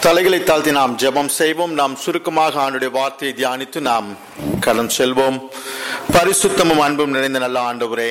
தலைகளை தாழ்த்தி நாம் ஜெபம் செய்வோம் நாம் சுருக்கமாக ஆண்டுடைய வார்த்தையை தியானித்து நாம் கடன் செல்வோம் பரிசுத்தமும் அன்பும் நிறைந்த நல்ல ஆண்டவரே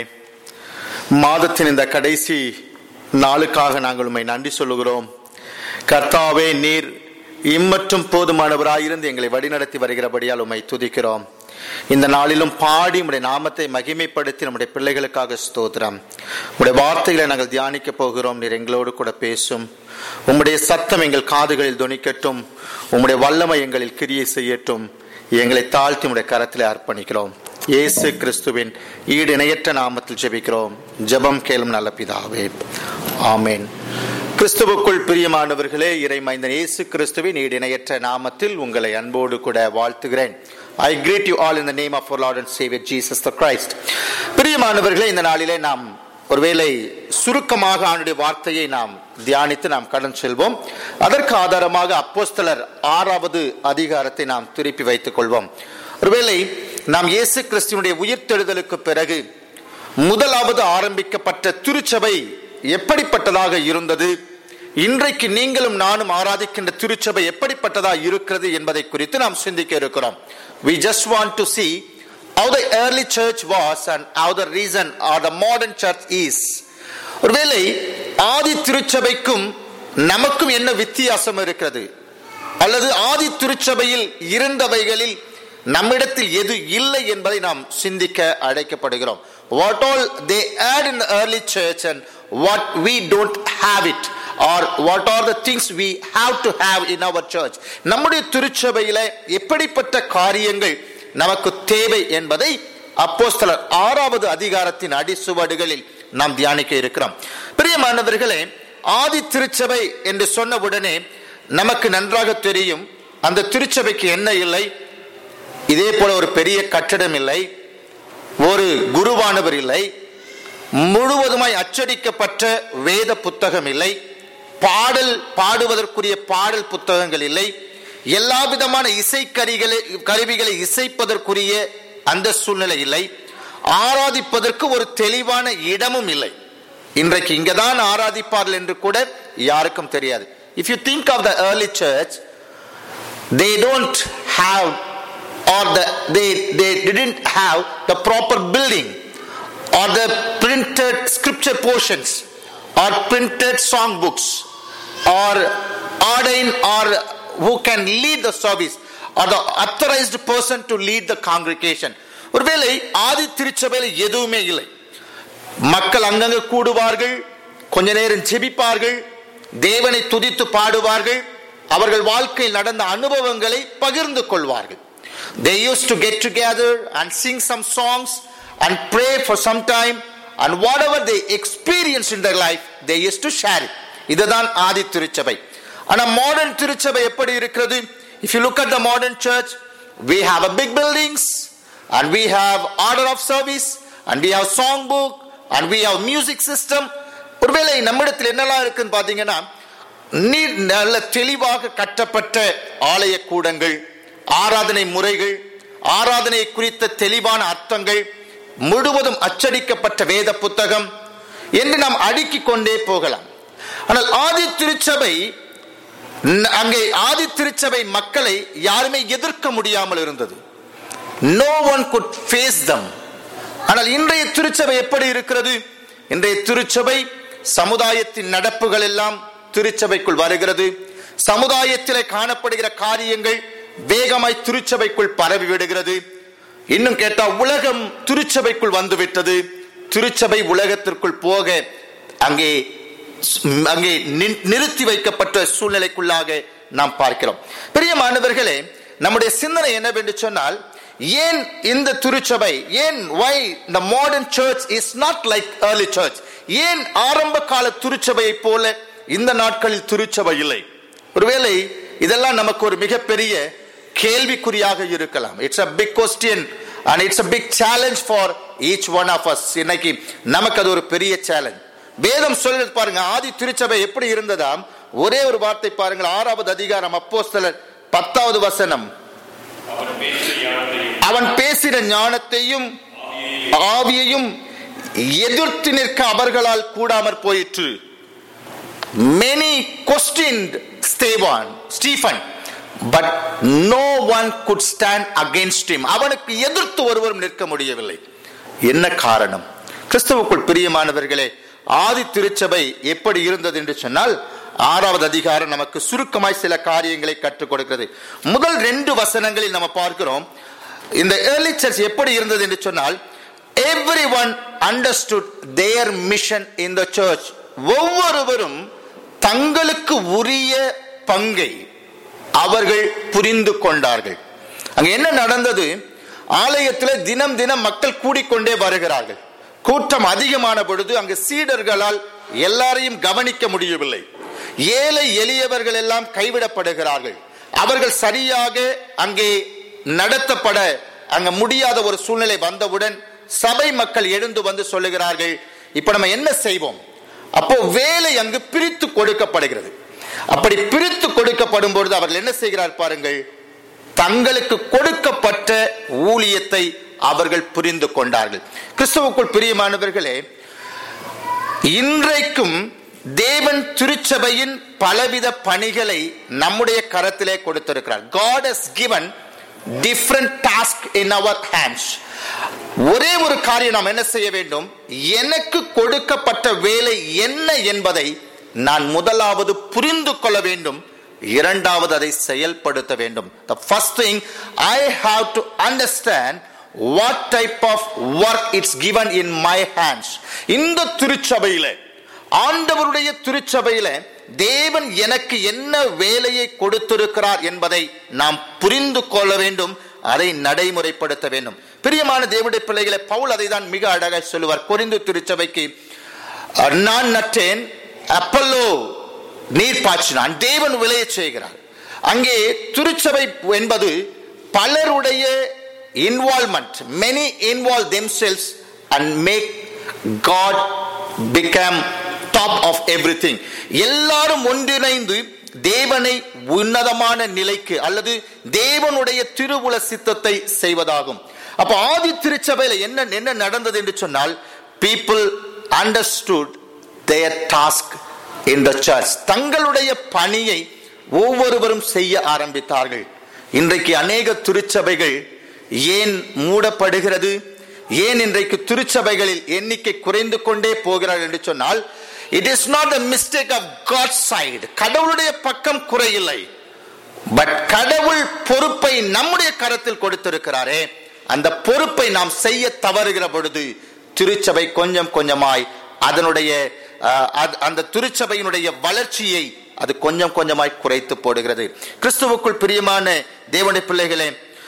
மாதத்தின் இந்த கடைசி நாளுக்காக நாங்கள் உண்மை நன்றி சொல்லுகிறோம் கர்த்தாவே நீர் இம்மற்றும் போதுமானவராயிருந்து எங்களை வழிநடத்தி வருகிறபடியால் உம்மை துதிக்கிறோம் இந்த நாளிலும் பாடி உடைய நாமத்தை மகிமைப்படுத்தி நம்முடைய பிள்ளைகளுக்காக ஸ்தோத்திரம் உடைய வார்த்தைகளை நாங்கள் தியானிக்க போகிறோம் நீர் எங்களோடு கூட பேசும் உம்முடைய சத்தம் எங்கள் காதுகளில் துணிக்கட்டும் உம்முடைய வல்லமை எங்களில் கிரியை செய்யட்டும் எங்களை தாழ்த்தி உடைய கரத்திலே அர்ப்பணிக்கிறோம் இயேசு கிறிஸ்துவின் ஈடு இணையற்ற நாமத்தில் ஜெபிக்கிறோம் ஜெபம் கேளும் நல்ல பிதாவே ஆமேன் கிறிஸ்துவுக்குள் பிரியமானவர்களே இறைமைந்தன் இயேசு கிறிஸ்துவின் ஈடு இணையற்ற நாமத்தில் உங்களை அன்போடு கூட வாழ்த்துகிறேன் I greet you all in the name of lord and saviour Jesus the Christ பிரியமானவர்களே இந்த நாளிலே நாம் ஒருவேளை சுருக்கமாக ஆண்டுடைய வார்த்தையை நாம் தியானித்து நாம் கடன் செல்வோம் அதற்கு ஆதாரமாக அப்போஸ்தலர் ஆறாவது அதிகாரத்தை நாம் திருப்பி வைத்துக் கொள்வோம் ஒருவேளை நாம் இயேசு கிறிஸ்துவனுடைய உயிர்த்தெழுதலுக்கு பிறகு முதலாவது ஆரம்பிக்கப்பட்ட திருச்சபை எப்படிப்பட்டதாக இருந்தது இன்றைக்கு நீங்களும் நானும் ஆராதிக்கின்ற திருச்சபை எப்படிப்பட்டதா இருக்கிறது என்பதை குறித்து நாம் சிந்திக்க இருக்கிறோம் we just want to see how the early church was and how the reason or the modern church is ஒருவேளை ஆதி திருச்சபைக்கும் நமக்கும் என்ன வித்தியாசம் இருக்கிறது அல்லது ஆதி திருச்சபையில் இருந்தவைகளில் நம்மிடத்தில் எது இல்லை என்பதை நாம் சிந்திக்க அழைக்கப்படுகிறோம் what all they had in early church and what we don't have it or what are the things we have to have in our church நம்முடைய திருச்சபையில எப்படிப்பட்ட காரியங்கள் நமக்கு தேவை என்பதை அப்போஸ்தலர் ஆறாவது அதிகாரத்தின் அடிசுவடுகளில் நாம் தியானிக்க இருக்கிறோம் பிரியமானவர்களே ஆதி திருச்சபை என்று சொன்னவுடனே நமக்கு நன்றாக தெரியும் அந்த திருச்சபைக்கு என்ன இல்லை இதே போல ஒரு பெரிய கட்டடம் இல்லை ஒரு குருவானவர் இல்லை முழுவதுமாய் அச்சடிக்கப்பட்ட வேத புத்தகம் இல்லை பாடல் பாடுவதற்குரிய பாடல் புத்தகங்கள் இல்லை எல்லா விதமான இசை கருவிகளை கருவிகளை இசைப்பதற்குரிய அந்த சூழ்நிலை இல்லை ஆராதிப்பதற்கு ஒரு தெளிவான இடமும் இல்லை இன்றைக்கு இங்கதான் ஆராதிப்பார்கள் என்று கூட யாருக்கும் தெரியாது if you think of the early church they don't have or the, they, they didn't have the proper building or the printed scripture portions or printed songbooks or ordained or who can lead the service or the authorized person to lead the congregation ஒருவேளை ஆதி திருச்சபையில் எதுவுமே இல்லை மக்கள் அங்கங்க கூடுவார்கள் கொஞ்ச நேரம் ஜெபிப்பார்கள் தேவனை துதித்து பாடுவார்கள் அவர்கள் வாழ்க்கையில் நடந்த அனுபவங்களை பகிர்ந்து கொள்வார்கள் they used to get together and sing some songs and pray for some time and whatever they experienced in their life they used to share it இதுதான் ஆதி திருச்சபை ஆனா மாடர்ன் திருச்சபை எப்படி இருக்கிறது if you look at the modern church we have a big buildings and we have order of service and we have song book and we have music system ஒருவேளை நம்மிடத்தில் என்னெல்லாம் இருக்குன்னு பாத்தீங்கன்னா நீர் நல்ல தெளிவாக கட்டப்பட்ட ஆலய கூடங்கள் ஆராதனை முறைகள் ஆராதனை குறித்த தெளிவான அர்த்தங்கள் முழுவதும் அச்சடிக்கப்பட்ட வேத புத்தகம் என்று நாம் அடுக்கிக் கொண்டே போகலாம் ஆனால் ஆதி திருச்சபை அங்கே ஆதி திருச்சபை மக்களை யாருமே எதிர்க்க முடியாமல் இருந்தது no one could face them ஆனால் இன்றைய திருச்சபை எப்படி இருக்கிறது இன்றைய திருச்சபை சமுதாயத்தின் நடப்புகள் எல்லாம் திருச்சபைக்குள் வருகிறது சமுதாயத்திலே காணப்படுகிற காரியங்கள் வேகமாய் திருச்சபைக்குள் பரவி விடுகிறது இன்னும் கேட்டா உலகம் திருச்சபைக்குள் வந்துவிட்டது திருச்சபை உலகத்திற்குள் போக அங்கே அங்கே நிறுத்தி வைக்கப்பட்ட சூழ்நிலைக்குள்ளாக நாம் பார்க்கிறோம் பெரிய மாணவர்களே நம்முடைய சிந்தனை என்னவென்று சொன்னால் ஏன் இந்த திருச்சபை ஏன் why the modern church is not like early church ஏன் ஆரம்ப கால திருச்சபையை போல இந்த நாட்களில் திருச்சபை இல்லை ஒருவேளை இதெல்லாம் நமக்கு ஒரு மிகப்பெரிய கேள்விக்குறியாக இருக்கலாம் it's a big question and it's a big challenge for each one of us இன்னைக்கு நமக்கு அது ஒரு பெரிய சேலஞ்ச் வேதம் சொல்லி பாருங்க ஆதி திருச்சபை எப்படி இருந்ததாம் ஒரே ஒரு வார்த்தை பாருங்கள் ஆறாவது அதிகாரம் அப்போஸ்தலர் பத்தாவது வசனம் அவன் பேசின ஞானத்தையும் ஆவியையும் எதிர்த்து நிற்க அவர்களால் கூடாமற் போயிற்று many questioned Sthevan Stephen but no one could stand against him அவனுக்கு எதிர்த்து ஒருவரும் நிற்க முடியவில்லை என்ன காரணம் கிறிஸ்துவுக்குள் பிரியமானவர்களே ஆதி திருச்சபை எப்படி இருந்தது என்று சொன்னால் ஆறாவது அதிகாரம் நமக்கு சுருக்கமாய் சில காரியங்களை கற்றுக் கொடுக்கிறது முதல் ரெண்டு வசனங்களில் நம்ம பார்க்கிறோம் இந்த ஏர்லி சர்ச் எப்படி இருந்தது என்று சொன்னால் every one understood their mission in the church ஒவ்வொருவரும் தங்களுக்கு உரிய பங்கை அவர்கள் புரிந்து கொண்டார்கள் அங்க என்ன நடந்தது ஆலயத்தில் தினம் தினம் மக்கள் கூடிக்கொண்டே வருகிறார்கள் கூட்டம் அதிகமான பொழுது அங்கு சீடர்களால் எல்லாரையும் கவனிக்க முடியவில்லை ஏழை எளியவர்கள் எல்லாம் கைவிடப்படுகிறார்கள் அவர்கள் சரியாக அங்கே நடத்தப்பட அங்க முடியாத ஒரு சூழ்நிலை வந்தவுடன் சபை மக்கள் எழுந்து வந்து சொல்லுகிறார்கள் இப்ப நம்ம என்ன செய்வோம் அப்போ வேலை அங்கு பிரித்து கொடுக்கப்படுகிறது அப்படி பிரித்து கொடுக்கப்படும் பொழுது அவர்கள் என்ன செய்கிறார் பாருங்கள் தங்களுக்கு கொடுக்கப்பட்ட ஊழியத்தை அவர்கள் புரிந்து கொண்டார்கள் கிறிஸ்துவுக்குள் பிரியமானவர்களே இன்றைக்கும் தேவன் திருச்சபையின் பலவித பணிகளை நம்முடைய கரத்திலே கொடுத்திருக்கிறார் God has given different task in our hands ஒரே ஒரு காரியம் நாம் என்ன செய்ய வேண்டும் எனக்கு கொடுக்கப்பட்ட வேலை என்ன என்பதை நான் முதலாவது புரிந்து கொள்ள வேண்டும் இரண்டாவது அதை செயல்படுத்த வேண்டும் the first thing i have to understand what type of work it's given in my hands இந்த திருச்சபையிலே ஆண்டவருடைய திருச்சபையில தேவன் எனக்கு என்ன வேலையை கொடுத்திருக்கிறார் என்பதை நாம் புரிந்து கொள்ள வேண்டும் அதை நடைமுறைப்படுத்த வேண்டும் பிரியமான தேவனுடைய பிள்ளைகளை பவுல் அதை தான் மிக அழகாக சொல்லுவார் கொரிந்து திருச்சபைக்கு அஹ், நான் நட்டேன் அப்பல்லோ நீர் பாய்ச்சினான் தேவன் விளைய செய்கிறார் அங்கே திருச்சபை என்பது பலருடைய involvement many involve themselves and make God become top of every எல்லாரும் ஒன்றிணைந்து தேவனை உன்னதமான நிலைக்கு அல்லது தேவனுடைய திருவுல சித்தத்தை செய்வதாகும் அப்ப ஆதி திருச்சபையில என்ன என்ன நடந்தது என்று சொன்னால் people understood their task in the church தங்களுடைய பணியை ஒவ்வொருவரும் செய்ய ஆரம்பித்தார்கள் இன்றைக்கு அநேக திருச்சபைகள் ஏன் மூடப்படுகிறது ஏன் இன்றைக்கு திருச்சபைகளில் எண்ணிக்கை குறைந்து கொண்டே போகிறார் என்று சொன்னால் it is not a mistake of God side கடவுளுடைய பக்கம் குறையில்லை பட் கடவுள் பொறுப்பை நம்முடைய கரத்தில் கொடுத்திருக்கிறாரே அந்த பொறுப்பை நாம் செய்ய தவறுகிற பொழுது திருச்சபை கொஞ்சம் கொஞ்சமாய் அதனுடைய அஹ், அது- அந்த திருச்சபையினுடைய வளர்ச்சியை அது கொஞ்சம் கொஞ்சமாய் குறைத்து போடுகிறது கிறிஸ்துவுக்குள் பிரியமான தேவனுடைய பிள்ளைகளே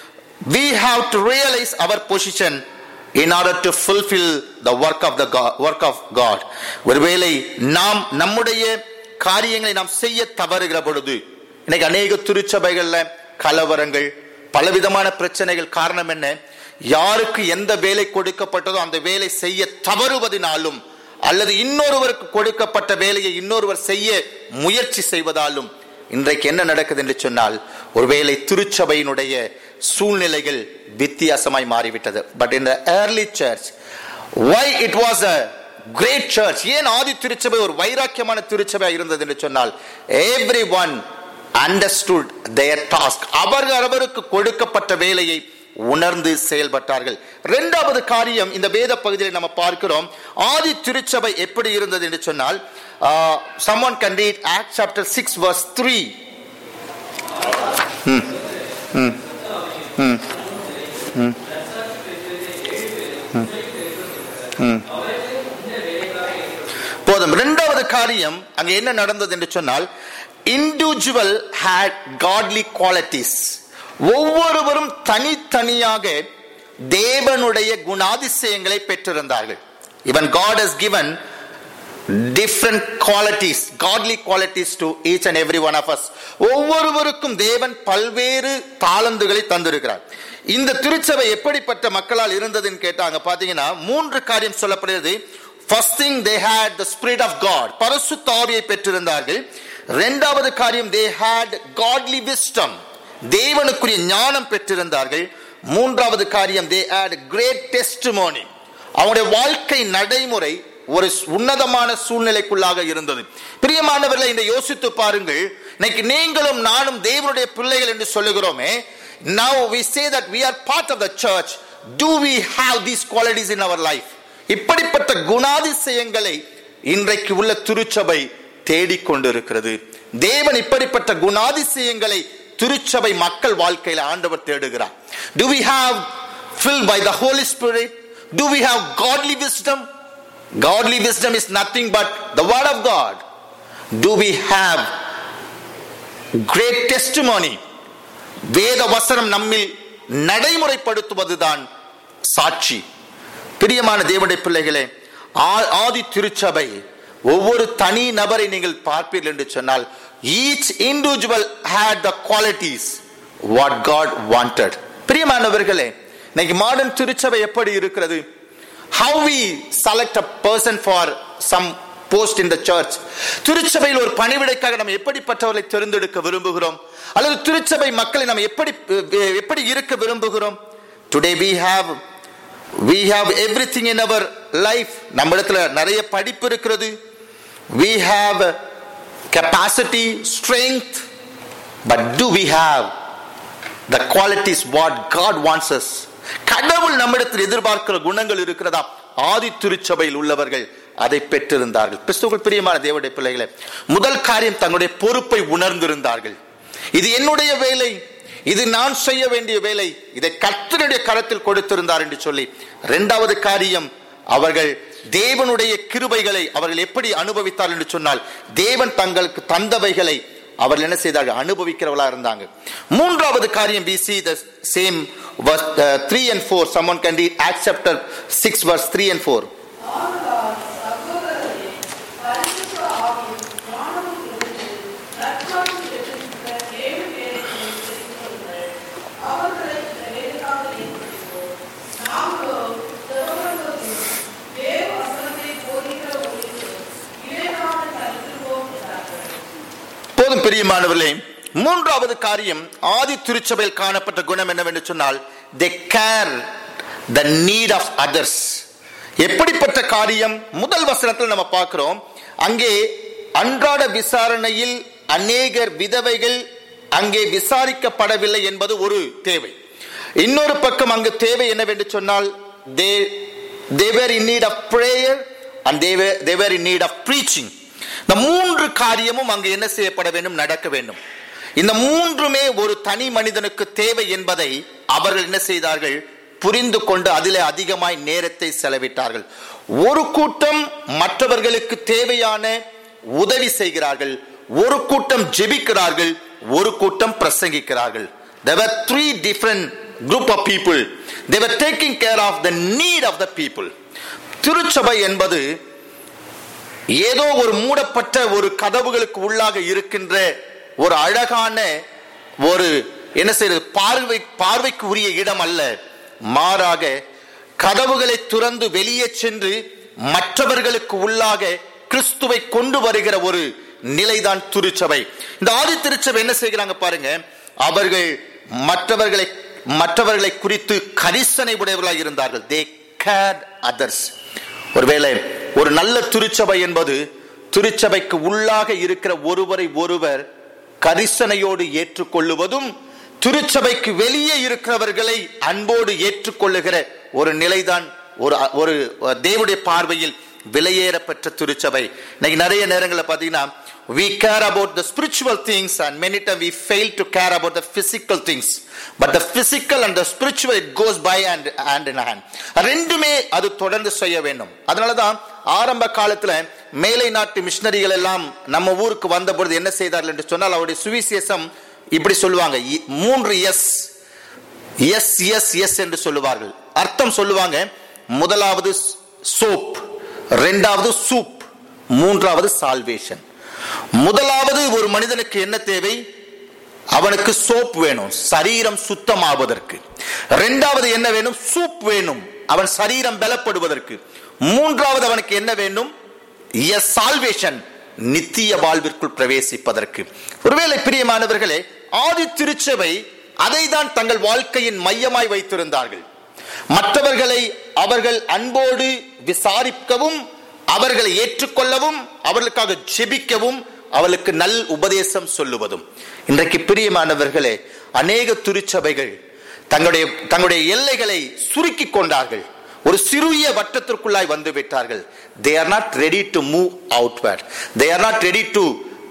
we have to realize our position in order to fulfill the work of the God, work of God ஒருவேளை நாம் நம்முடைய காரியங்களை நாம் செய்ய தவறுகிற பொழுது இன்னைக்கு அநேக திருச்சபைகள்ல கலவரங்கள் பலவிதமான பிரச்சனைகள் காரணம் என்ன யாருக்கு எந்த வேலை கொடுக்கப்பட்டதோ அந்த வேலை செய்ய தவறுவதினாலும் அல்லது இன்னொருவருக்கு கொடுக்கப்பட்ட வேலையை இன்னொருவர் செய்ய முயற்சி செய்வதாலும் இன்றைக்கு என்ன நடக்குது என்று சொன்னால் ஒருவேளை திருச்சபையினுடைய சூழ்நிலைகள் வித்தியாசமாய் மாறிவிட்டது பட் இந்த early church why it was a great church ஏன் ஆதி திருச்சபை ஒரு வைராக்கியமான திருச்சபை இருந்தது என்று சொன்னால் every one understood their task அவர்கள் அவருக்கு கொடுக்கப்பட்ட வேலையை உணர்ந்து செயல்பட்டார்கள் இரண்டாவது காரியம் இந்த வேத பகுதியில் நம்ம பார்க்கிறோம் ஆதி திருச்சபை எப்படி இருந்தது என்று சொன்னால் someone can read Acts chapter 6 verse 3 போதும் இரண்டாவது காரியம் அங்க என்ன நடந்தது என்று சொன்னால் இண்டிவிஜுவல் had godly qualities ஒவ்வொருவரும் தனித்தனியாக தேவனுடைய குணாதிசயங்களை பெற்றிருந்தார்கள் even god has given different qualities godly qualities to each and every one of us ஒவ்வொருவருக்கும் தேவன் பல்வேறு தாளந்துகளை தந்திருக்கிறார் இந்த திருச்சபை எப்படிப்பட்ட மக்களால் இருந்ததுன்னு கேட்டாங்க பாத்தீங்கன்னா மூன்று காரியம் சொல்லப்படுகிறது first thing they had the spirit of God பரிசுத்த ஆவியை பெற்றிருந்தார்கள் இரண்டாவது காரியம் தே ஹேட் காட்லி விஸ்டம் தேவனுக்குரிய ஞானம் பெற்றிருந்தார்கள் மூன்றாவது காரியம் தே ஹேட் கிரேட் டெஸ்டிமோனி அவங்களுடைய வாழ்க்கை நடைமுறை ஒரு உன்னதமான சூழ்நிலைக்குள்ளாக இருந்தது பிரியமானவர்களை இந்த யோசித்து பாருங்கள் இன்னைக்கு நீங்களும் நானும் தேவனுடைய பிள்ளைகள் என்று சொல்லுகிறோமே now we say that we are part of the church do we have these qualities in our life இப்படிப்பட்ட குணாதிசயங்களை இன்றைக்கு உள்ள திருச்சபை தேடிக்கொண்டிருக்கிறது தேவன் இப்படிப்பட்ட குணாதிசயங்களை திருச்சபை மக்கள் வாழ்க்கையில ஆண்டவர் தேடுகிறார் do we have filled by the holy spirit do we have godly wisdom godly wisdom is nothing but the word of god do we have great testimony வேத வசனம் நம்மில் நடைமுறைப்படுத்துவதுதான் சாட்சி பிரியமான தேவனுடைய பிள்ளைகளே ஆ- ஆதி திருச்சபை ஒவ்வொரு தனி நபரை நீங்கள் பார்ப்பீர்கள் என்று சொன்னால் each individual had the qualities what God wanted பிரியமானவர்களே இன்னைக்கு மாடர்ன் திருச்சபை எப்படி இருக்கிறது how we select a person for some post in the church திருச்சபையில் ஒரு பணிவிடைக்காக நம்ம எப்படிப்பட்டவர்களை தேர்ந்தெடுக்க விரும்புகிறோம் அல்லது திருச்சபை மக்களை நாம் எப்படி எப்படி இருக்க விரும்புகிறோம் today we have we have everything in our life நம்மிடத்துல நிறைய படிப்பு இருக்கிறது we have capacity strength but do we have the qualities what God wants us கடவுள் நம்மிடத்தில் எதிர்பார்க்கிற குணங்கள் இருக்கிறதா ஆதி திருச்சபையில் உள்ளவர்கள் அதை பெற்றிருந்தார்கள் கிறிஸ்துவுக்குள் பிரியமான தேவனுடைய பிள்ளைகளே முதல் காரியம் தங்களுடைய பொறுப்பை உணர்ந்திருந்தார்கள் இது என்னுடைய வேலை இது நான் செய்ய வேண்டிய வேலை இதை கர்த்தருடைய கரத்தில் கொடுத்திருந்தார் என்று சொல்லி இரண்டாவது காரியம் அவர்கள் தேவனுடைய கிருபைகளை அவர்கள் எப்படி அனுபவித்தார் என்று சொன்னால் தேவன் தங்களுக்கு தந்தவைகளை அவர்கள் என்ன செய்தார்கள் அனுபவிக்கிறவளா இருந்தாங்க மூன்றாவது காரியம் we see the same verse uh, 3 and 4 someone can read acts chapter 6 verse 3 and 4 ஆதலால் சகோதரரே, பரிசுத்த ஆவியும் ஞானமும் இருந்து நற்காலம் பெற்றிருக்கிற ஏழு பேரை நீங்கள் தெரிந்து கொள்ளுங்கள். அவர்களை இந்த வேலைக்காக ஏற்படுத்துவோம். நாங்களோ சிறந்தவர்களும் தேவ வசனத்தை போதிக்கிறவர்களும் இளையரான தரித்திருப்போம் என்றார்கள். போதும் பிரியமானவர்களே மூன்றாவது காரியம் ஆதி திருச்சபையில் காணப்பட்ட குணம் என்னவென்று சொன்னால் they care the need of others எப்படிப்பட்ட காரியம் முதல் வசனத்தில் நம்ம பார்க்கிறோம் அங்கே அன்றாட விசாரணையில் அநேகர் விதவைகள் அங்கே விசாரிக்கப்படவில்லை என்பது ஒரு தேவை இன்னொரு பக்கம் அங்கு தேவை என்னவென்று சொன்னால் they they were in need of prayer and they were they were in need of preaching இந்த மூன்று காரியமும் அங்கு என்ன செய்யப்பட வேண்டும் நடக்க வேண்டும் இந்த மூன்றுமே ஒரு தனி மனிதனுக்கு தேவை என்பதை அவர்கள் என்ன செய்தார்கள் புரிந்து கொண்டு அதிலே அதிகமாய் நேரத்தை செலவிட்டார்கள் ஒரு கூட்டம் மற்றவர்களுக்கு தேவையான உதவி செய்கிறார்கள் ஒரு கூட்டம் ஜெபிக்கிறார்கள் ஒரு கூட்டம் பிரசங்கிக்கிறார்கள் there were three different group of people they were taking care of the need of the people திருச்சபை என்பது ஏதோ ஒரு மூடப்பட்ட ஒரு கதவுகளுக்கு உள்ளாக இருக்கின்ற ஒரு அழகான ஒரு என்ன செய்யறது பார்வை பார்வைக்கு உரிய இடம் அல்ல மாறாக கதவுகளை துறந்து வெளியே சென்று மற்றவர்களுக்கு உள்ளாக கிறிஸ்துவை கொண்டு வருகிற ஒரு நிலைதான் திருச்சபை இந்த ஆதி திருச்சபை என்ன செய்கிறாங்க பாருங்க அவர்கள் மற்றவர்களை மற்றவர்களை குறித்து கரிசனை உடையவர்களாக இருந்தார்கள் தே கேர் அதர்ஸ் ஒருவேளை ஒரு நல்ல திருச்சபை என்பது திருச்சபைக்கு உள்ளாக இருக்கிற ஒருவரை ஒருவர் கரிசனையோடு ஏற்றுக்கொள்ளுவதும் திருச்சபைக்கு வெளியே இருக்கிறவர்களை அன்போடு ஏற்றுக்கொள்ளுகிற ஒரு நிலைதான் ஒரு ஒரு தேவனுடைய பார்வையில் விலையேறப்பெற்ற திருச்சபை இன்னைக்கு நிறைய நேரங்களில் பார்த்தீங்கன்னா we care about the spiritual things and many times we fail to care about the physical things but the physical and the spiritual it goes by and hand in hand ரெண்டுமே அது தொடர்ந்து செய்ய வேண்டும் அதனாலதான் ஆரம்ப காலத்துல மேலை நாட்டு மிஷினரிகள் எல்லாம் நம்ம ஊருக்கு வந்த பொழுது என்ன செய்தார்கள் என்று சொன்னால் அவருடைய சுவிசேஷம் இப்படி சொல்லுவாங்க இ- மூன்று எஸ் எஸ் எஸ் எஸ் என்று சொல்லுவார்கள் அர்த்தம் சொல்லுவாங்க முதலாவது சோப் ரெண்டாவது சூப் மூன்றாவது சால்வேஷன் முதலாவது ஒரு மனிதனுக்கு என்ன தேவை அவனுக்கு சோப் வேணும் சரீரம் சுத்தமாவதற்கு ரெண்டாவது என்ன வேணும் சூப் வேணும் அவன் சரீரம் பலப்படுவதற்கு மூன்றாவது அவனுக்கு என்ன வேண்டும் எஸ் சால்வேஷன் நித்திய வாழ்விற்குள் பிரவேசிப்பதற்கு ஒருவேளை பிரியமானவர்களே ஆதி திருச்சபை அதை தான் தங்கள் வாழ்க்கையின் மையமாய் வைத்திருந்தார்கள் மற்றவர்களை அவர்கள் அன்போடு விசாரிக்கவும் அவர்களை ஏற்றுக்கொள்ளவும் அவர்களுக்காக ஜெபிக்கவும் அவர்களுக்கு நல் உபதேசம் சொல்லுவதும் இன்றைக்கு பிரியமானவர்களே அநேக திருச்சபைகள் தங்களுடைய தங்களுடைய எல்லைகளை சுருக்கி கொண்டார்கள் ஒரு சிறிய வட்டத்திற்குள்ளாய் வந்து விட்டார்கள் they are not ready to move outward they are not ready to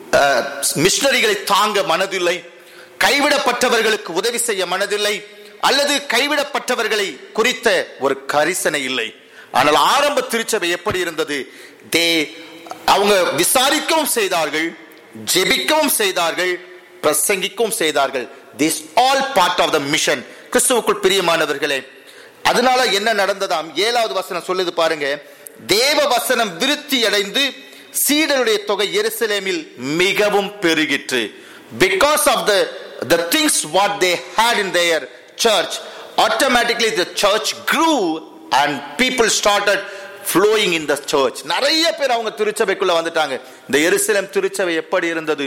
மிஷனரிகளை தாங்க மனதில்லை கைவிடப்பட்டவர்களுக்கு உதவி செய்ய மனதில்லை அல்லது கைவிடப்பட்டவர்களை குறித்த ஒரு கரிசனை இல்லை ஆனால் ஆரம்ப திருச்சபை எப்படி இருந்தது தே அவங்க விசாரிக்கவும் செய்தார்கள் ஜெபிக்கவும் செய்தார்கள் பிரசங்கிக்கவும் செய்தார்கள் this all part of the mission கிறிஸ்துவுக்குள் பிரியமானவர்களே அதனால என்ன நடந்ததாம் ஏழாவது வசனம் சொல்லுது பாருங்க தேவ வசனம் விருத்தி அடைந்து சீடருடைய தொகை எருசலேமில் மிகவும் பெருகிற்று because of the the things what they had in their church automatically the church grew and people started flowing in the church நிறைய பேர் அவங்க திருச்சபைக்குள்ள வந்துட்டாங்க இந்த எருசலேம் திருச்சபை எப்படி இருந்தது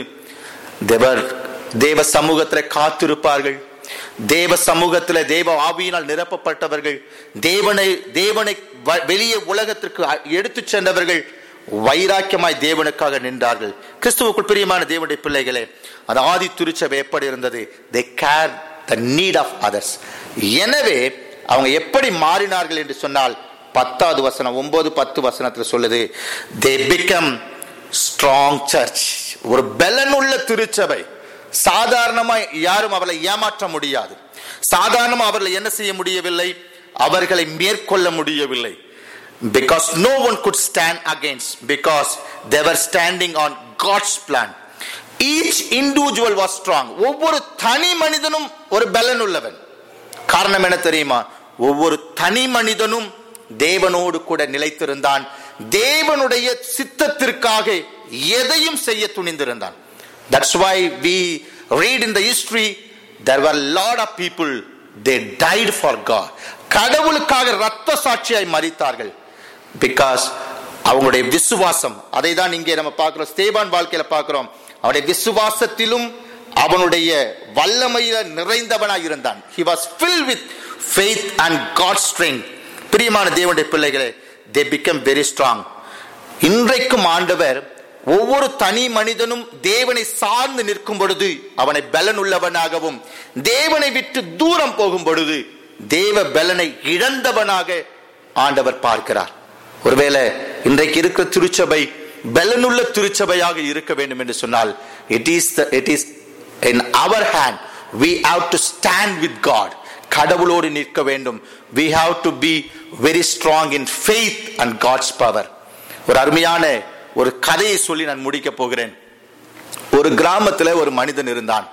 தேவர் தேவ சமூகத்துல காத்திருப்பார்கள் தேவ சமூகத்துல தேவ ஆவியினால் நிரப்பப்பட்டவர்கள் தேவனை தேவனை வ- வெளியே உலகத்திற்கு அ- எடுத்துச் சென்றவர்கள் வைராக்கியமாய் தேவனுக்காக நின்றார்கள் கிறிஸ்துவுக்குள் பிரியமான தேவனுடைய பிள்ளைகளே அந்த ஆதி திருச்சபை எப்படி இருந்தது they care the need of others எனவே அவங்க எப்படி மாறினார்கள் என்று சொன்னால் பத்தாவது வசனம் ஒன்பது பத்து வசனத்துல சொல்லுது தே பிகம் ஸ்ட்ராங் சர்ச் ஒரு பலனுள்ள திருச்சபை சாதாரணமா யாரும் அவளை ஏமாற்ற முடியாது சாதாரணமா அவர்களை என்ன செய்ய முடியவில்லை அவர்களை மேற்கொள்ள முடியவில்லை because no one could stand against because they were standing on God's plan each individual was strong ஒவ்வொரு தனி மனிதனும் ஒரு பலன் உள்ளவன் காரணம் என்ன தெரியுமா ஒவ்வொரு தனி மனிதனும் தேவனோடு கூட நிலைத்திருந்தான் தேவனுடைய சித்தத்திற்காக எதையும் செய்ய துணிந்திருந்தான் that's why we read in the history there were lot of people they died for god கடவுளுக்காக ரத்த சாட்சியாய் மரித்தார்கள் பிகாஸ் அவங்களுடைய விசுவாசம் அதை தான் இங்கே நம்ம பார்க்கிறோம் ஸ்தேபான் வாழ்க்கையில பார்க்கிறோம் அவனுடைய விசுவாசத்திலும் அவனுடைய வல்லமையில நிறைந்தவனாய் இருந்தான் he was filled with faith and god's strength பிரியமான தேவனுடைய பிள்ளைகளே they become very strong இன்றைக்கும் ஆண்டவர் ஒவ்வொரு தனி மனிதனும் தேவனை சார்ந்து நிற்கும் பொழுது அவனை பலன் உள்ளவனாகவும் தேவனை விட்டு தூரம் போகும் பொழுது தேவ பலனை இழந்தவனாக ஆண்டவர் பார்க்கிறார் ஒருவேளை இன்றைக்கு இருக்கிற திருச்சபை பலனுள்ள திருச்சபையாக இருக்க வேண்டும் என்று சொன்னால் it is it is in our hand we have to stand with God கடவுளோடு நிற்க வேண்டும் we have to be very strong in faith and God's power ஒரு அருமையான ஒரு கதையை சொல்லி நான் முடிக்க போகிறேன் ஒரு கிராமத்துல ஒரு மனிதன் இருந்தான்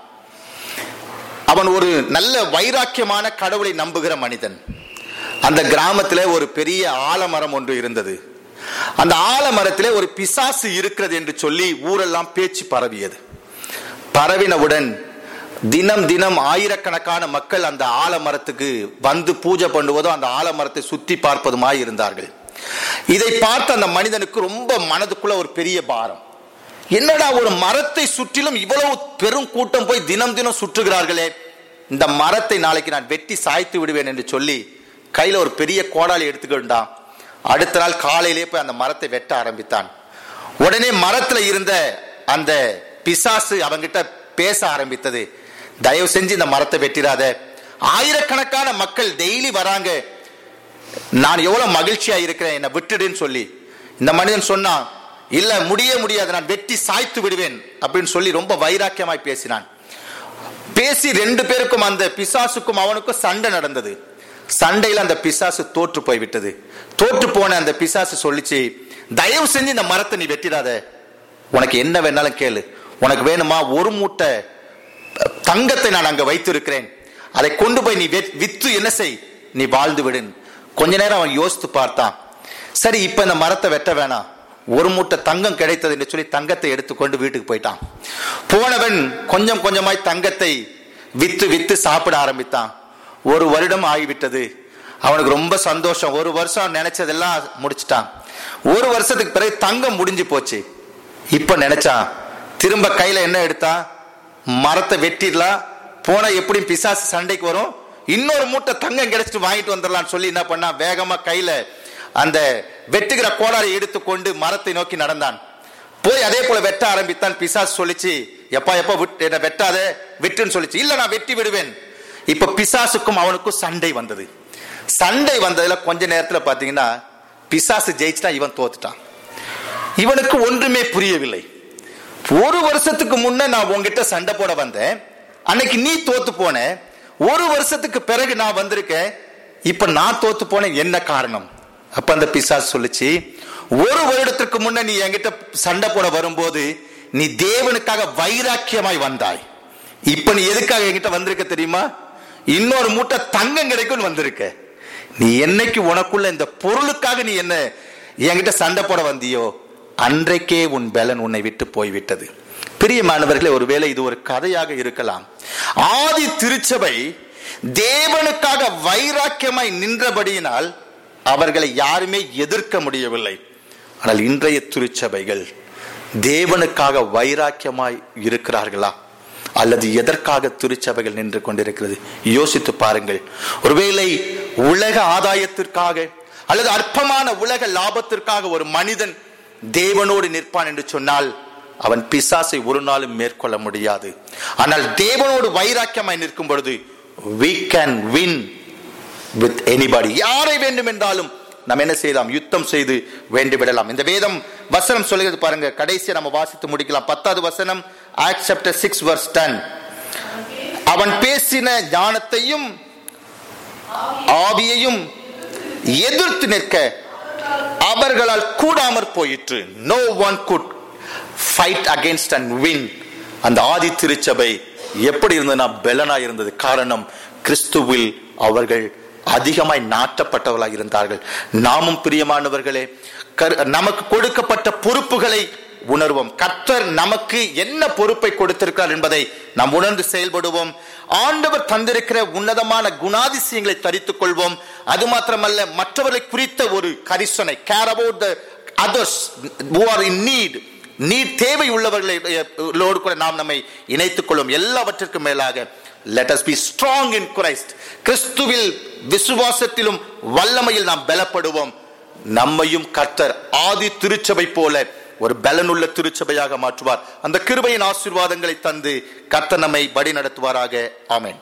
அவன் ஒரு நல்ல வைராக்கியமான கடவுளை நம்புகிற மனிதன் அந்த கிராமத்துல ஒரு பெரிய ஆலமரம் ஒன்று இருந்தது அந்த ஆலமரத்திலே ஒரு பிசாசு இருக்கிறது என்று சொல்லி ஊரெல்லாம் பேச்சு பரவியது பரவினவுடன் தினம் தினம் ஆயிரக்கணக்கான மக்கள் அந்த ஆலமரத்துக்கு வந்து பூஜை பண்ணுவதும் அந்த ஆலமரத்தை சுத்தி பார்ப்பதுமாய் இருந்தார்கள் இதை பார்த்த அந்த மனிதனுக்கு ரொம்ப மனதுக்குள்ள ஒரு பெரிய பாரம் என்னடா ஒரு மரத்தை சுற்றிலும் இவ்வளவு பெரும் கூட்டம் போய் தினம் தினம் சுற்றுகிறார்களே இந்த மரத்தை நாளைக்கு நான் வெட்டி சாய்த்து விடுவேன் என்று சொல்லி கையில ஒரு பெரிய கோடாலி எடுத்துக்கிட்டான் அடுத்த நாள் காலையிலே போய் அந்த மரத்தை வெட்ட ஆரம்பித்தான் உடனே மரத்துல இருந்த அந்த பிசாசு அவங்கிட்ட பேச ஆரம்பித்தது தயவு செஞ்சு இந்த மரத்தை வெட்டிடாத ஆயிரக்கணக்கான மக்கள் டெய்லி வராங்க நான் எவ்வளவு மகிழ்ச்சியா இருக்கிறேன் என்னை விட்டுடுன்னு சொல்லி இந்த மனிதன் சொன்னான் இல்ல முடிய முடியாது நான் வெட்டி சாய்த்து விடுவேன் அப்படின்னு சொல்லி ரொம்ப வைராக்கியமாய் பேசினான் பேசி ரெண்டு பேருக்கும் அந்த பிசாசுக்கும் அவனுக்கும் சண்டை நடந்தது சண்டையில் அந்த பிசாசு தோற்று போய்விட்டது தோற்று போன அந்த பிசாசு சொல்லிச்சு தயவு செஞ்சு இந்த மரத்தை நீ வெட்டிடாத உனக்கு என்ன வேணாலும் கேளு உனக்கு வேணுமா ஒரு மூட்டை தங்கத்தை நான் அங்க வைத்திருக்கிறேன் அதை கொண்டு போய் நீ வெ- வித்து என்ன செய் நீ வாழ்ந்து விடு கொஞ்ச நேரம் அவன் யோசித்து பார்த்தான் சரி இப்ப இந்த மரத்தை வெட்ட வேணாம் ஒரு மூட்டை தங்கம் கிடைத்தது என்று சொல்லி தங்கத்தை எடுத்துக்கொண்டு வீட்டுக்கு போயிட்டான் போனவன் கொஞ்சம் கொஞ்சமாய் தங்கத்தை வித்து வித்து சாப்பிட ஆரம்பித்தான் ஒரு வருடம் ஆகிவிட்டது அவனுக்கு ரொம்ப சந்தோஷம் ஒரு வருஷம் நினைச்சதெல்லாம் முடிச்சிட்டான் ஒரு வருஷத்துக்கு பிறகு தங்கம் முடிஞ்சு போச்சு இப்ப நினைச்சான் திரும்ப கையில என்ன எடுத்தான் மரத்தை வெட்டிடலாம் போனா எப்படியும் பிசாசு சண்டைக்கு வரும் இன்னொரு மூட்டை தங்கம் கிடைச்சிட்டு வாங்கிட்டு வந்துடலாம்னு சொல்லி என்ன பண்ணா வேகமா கையில அந்த வெட்டுகிற கோளாறை எடுத்துக்கொண்டு மரத்தை நோக்கி நடந்தான் போய் அதே போல வெட்ட ஆரம்பித்தான் பிசாசு சொல்லிச்சு எப்பா எப்பா விட்டு என்ன வெட்டாத விட்டுன்னு சொல்லிச்சு இல்ல நான் வெட்டி விடுவேன் இப்ப பிசாசுக்கும் அவனுக்கும் சண்டை வந்தது சண்டை வந்ததுல கொஞ்ச நேரத்துல பாத்தீங்கன்னா பிசாசு ஜெயிச்சுட்டான் இவன் தோத்துட்டான் இவனுக்கு ஒன்றுமே புரியவில்லை ஒரு வருஷத்துக்கு முன்ன நான் உங்ககிட்ட சண்டை போட வந்தேன் அன்னைக்கு நீ தோத்து போன ஒரு வருஷத்துக்கு பிறகு நான் வந்திருக்கேன் இப்ப நான் தோத்து போனேன் என்ன காரணம் அப்ப அந்த பிசாசு சொல்லுச்சு ஒரு வருடத்திற்கு முன்ன நீ என்கிட்ட சண்டை போட வரும்போது நீ தேவனுக்காக வைராக்கியமாய் வந்தாய் இப்ப நீ எதுக்காக என்கிட்ட வந்திருக்க தெரியுமா இன்னொரு மூட்டை தங்கம் கிடைக்கும்னு வந்திருக்க நீ என்னைக்கு உனக்குள்ள இந்த பொருளுக்காக நீ என்ன என்கிட்ட சண்டை போட வந்தியோ அன்றைக்கே உன் பலன் உன்னை விட்டு போய்விட்டது பிரியமானவர்களே ஒருவேளை இது ஒரு கதையாக இருக்கலாம் ஆதி திருச்சபை தேவனுக்காக வைராக்கியமாய் நின்றபடியினால் அவர்களை யாருமே எதிர்க்க முடியவில்லை ஆனால் இன்றைய திருச்சபைகள் தேவனுக்காக வைராக்கியமாய் இருக்கிறார்களா அல்லது எதற்காக திருச்சபைகள் நின்று கொண்டிருக்கிறது யோசித்து பாருங்கள் ஒருவேளை உலக ஆதாயத்திற்காக அல்லது அற்பமான உலக லாபத்திற்காக ஒரு மனிதன் தேவனோடு நிற்பான் என்று சொன்னால் அவன் பிசாசை ஒரு நாளும் மேற்கொள்ள முடியாது ஆனால் தேவனோடு வைராக்கியமாய் நிற்கும் பொழுது we can win with anybody யாரை வேண்டும் என்றாலும் நம்ம என்ன செய்யலாம் யுத்தம் செய்து வேண்டி விடலாம் இந்த வேதம் வசனம் சொல்லுகிறது பாருங்க கடைசியா நம்ம வாசித்து முடிக்கலாம் பத்தாவது வசனம் act chapter six verse ten அவன் பேசின ஞானத்தையும் ஆவியையும் எதிர்த்து நிற்க அவர்களால் கூடாமற் போயிற்று no one could fight against and win அந்த ஆதி திருச்சபை எப்படி இருந்ததுன்னா பெலனா இருந்தது காரணம் கிறிஸ்துவில் அவர்கள் அதிகமாய் நாட்டப்பட்டவர்களாக இருந்தார்கள் நாமும் பிரியமானவர்களே கரு- நமக்கு கொடுக்கப்பட்ட பொறுப்புகளை உணர்வோம் கர்த்தர் நமக்கு என்ன பொறுப்பை கொடுத்திருக்கிறார் என்பதை நாம் உணர்ந்து செயல்படுவோம் ஆண்டவர் தந்திருக்கிற உன்னதமான குணாதிசயங்களை தரித்துக் கொள்வோம் அது மாத்திரமல்ல மற்றவர்களை குறித்த ஒரு கரிசனை care about the others who are in need need தேவை உள்ளவர்களோடு கூட நாம் நம்மை இணைத்துக் கொள்ளும் எல்லாவற்றிற்கும் மேலாக let us be strong in Christ கிறிஸ்துவில் விசுவாசத்திலும் வல்லமையில் நாம் பலப்படுவோம் நம்மையும் கர்த்தர் ஆதி திருச்சபை போல ஒரு பலனுள்ள திருச்சபையாக மாற்றுவார் அந்த கிருபையின் ஆசீர்வாதங்களை தந்து கர்த்தர் நம்மை வழி நடத்துவாராக ஆமென்